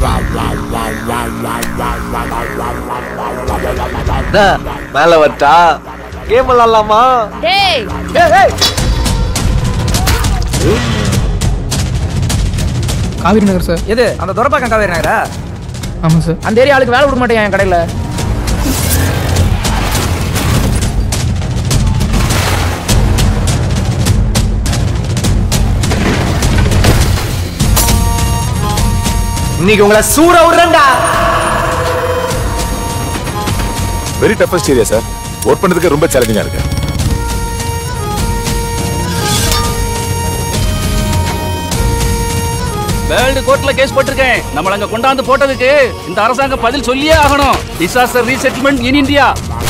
மேல வட்டா கேம் விளாடலாமா டேய் காவிரி நகர் சார் எது அந்த துரப்பாக்கம் காவேரி நகரா ஆமாம் சார் அந்த ஏரியா ஆளுக்கு வேலை விட மாட்டேன் என் கடையில் இன்னைக்கு உங்களை சூற விடுறேன்டா very toughest area sir work பண்ணதுக்கு ரொம்ப சேலஞ்சிங்கா இருக்கு வேர்ல்டு கோர்ட்ல கேஸ் போட்டிருக்கேன் நம்மள அங்க கொண்டாந்து போட்டதுக்கு இந்த அரசாங்கம் பதில் சொல்லியே ஆகணும் டிசாஸ்டர் ரீசெட்டில்மெண்ட் இன் இந்தியா